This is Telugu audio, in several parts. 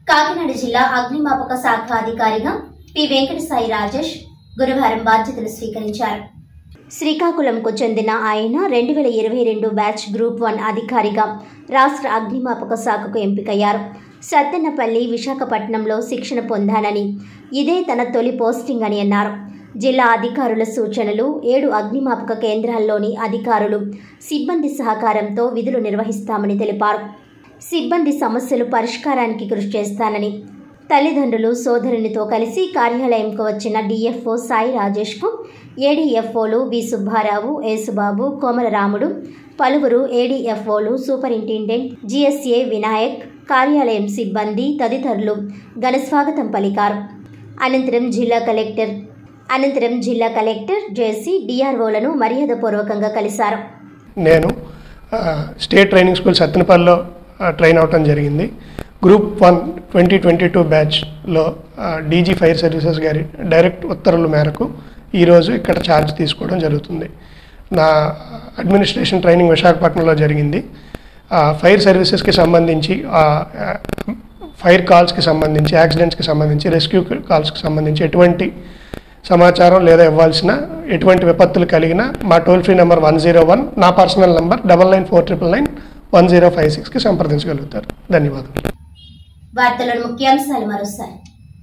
కాకినాడ జిల్లా అగ్నిమాపక శాఖ అధికారిగా పి వెంకటసాయి రాజేష్ గురువారం బాధ్యతలు స్వీకరించారు శ్రీకాకుళంకు చెందిన ఆయన రెండు వేల ఇరవై రెండు బ్యాచ్ గ్రూప్ వన్ అధికారిగా రాష్ట్ర అగ్నిమాపక శాఖకు ఎంపికయ్యారు సత్తెన్నపల్లి విశాఖపట్నంలో శిక్షణ పొందానని ఇదే తన తొలి పోస్టింగ్ అని అన్నారు జిల్లా అధికారుల సూచనలు ఏడు అగ్నిమాపక కేంద్రాల్లోని అధికారులు సిబ్బంది సహకారంతో విధులు నిర్వహిస్తామని తెలిపారు సిబ్బంది సమస్యలు పరిష్కారానికి కృషి చేస్తానని తల్లిదండ్రులు సోదరునితో కలిసి కార్యాలయంకు వచ్చిన డిఎఫ్ఓ సాయి రాజేష్కు ఏడీఎఫ్ఓలు వి సుబ్బారావు ఏసుబాబు కోమలరాముడు పలువురు ఏడీఎఫ్ఓలు సూపరింటెండెంట్ జిఎస్ఏ వినాయక్ కార్యాలయం సిబ్బంది తదితరులు ఘనస్వాగతం పలికారు అనంతరం జిల్లా కలెక్టర్ అనంతరం జిల్లా కలెక్టర్ జేసీ డిఆర్ఓలను మర్యాదపూర్వకంగా కలిశారు నేను ఆ, స్టేట్ ట్రైనింగ్ స్కూల్ సత్తెనపల్లిలో ఆ, ట్రైన్ అవటం జరిగింది group one twenty twenty two బ్యాచ్లో ఆ, డీజీ ఫైర్ సర్వీసెస్ గారి డైరెక్ట్ ఉత్తర్వుల మేరకు ఈరోజు ఇక్కడ ఛార్జ్ తీసుకోవడం జరుగుతుంది నా అడ్మినిస్ట్రేషన్ ట్రైనింగ్ విశాఖపట్నంలో జరిగింది ఆ, ఫైర్ సర్వీసెస్కి సంబంధించి ఆ, ఆ, ఫైర్ కాల్స్కి సంబంధించి యాక్సిడెంట్స్కి సంబంధించి రెస్క్యూ కాల్స్కి సంబంధించి ఎటువంటి సమాచారం లేదా ఇవ్వాల్సిన ఎటువంటి విపత్తులు కలిగిన మా toll free number one zero one నా personal number double nine four triple nine one zero five సిక్స్కి సంప్రదించగలుగుతారు ధన్యవాదాలు వార్తలోని ముఖ్యాంశాలు మరోసారి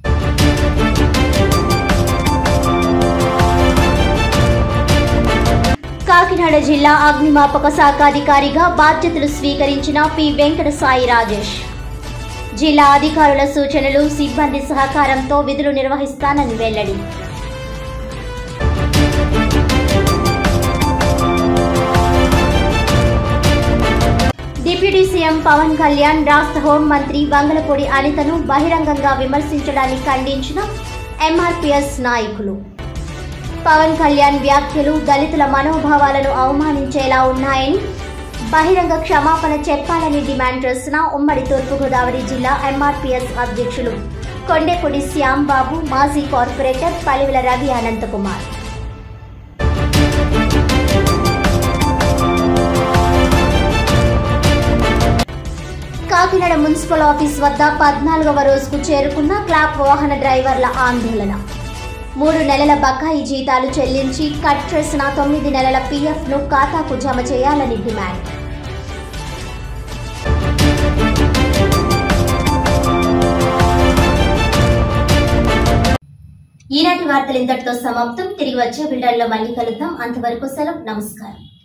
కాకినాడ జిల్లా అగ్నిమాపక శాఖ అధికారిగా బాధ్యతలు స్వీకరించిన పి వెంకట సాయి రాజేష్ జిల్లా అధికారుల సూచనలు సిబ్బంది సహకారంతో విధులు నిర్వహిస్తానని వెల్లడి డిప్యూటీ సీఎం పవన్ కళ్యాణ్ రాష్ట్ర హోంమంత్రి వంగలపూడి అనితను బహిరంగంగా విమర్శించడాన్ని ఖండించిన ఎంఆర్పీఎస్ నాయకులు పవన్ కళ్యాణ్ వ్యాఖ్యలు దళితుల మనోభావాలను అవమానించేలా ఉన్నాయని బహిరంగ క్షమాపణ చెప్పాలని డిమాండ్ చేసిన ఉమ్మడి తూర్పుగోదావరి జిల్లా ఎంఆర్పీఎస్ అధ్యక్షులు కొండెపూడి శ్యాంబాబు మాజీ corporator Palivela Ravi Anantakumar Kakinada municipal office వద్ద పద్నాలుగవ రోజుకు చేరుకున్న క్లాప్ వాహన డ్రైవర్ల ఆందోళన మూడు నెలల బకాయి జీతాలు చెల్లించి కట్ చేసిన తొమ్మిది నెలల పీఎఫ్ను ఖాతాకు జమ చేయాలని డిమాండ్ ఈనాటి వార్తలు ఇంతటితో సమాప్తం తిరిగి వచ్చే బిల్డర్లో మళ్ళీ కలుద్దాం అంతవరకు సెలవు నమస్కారం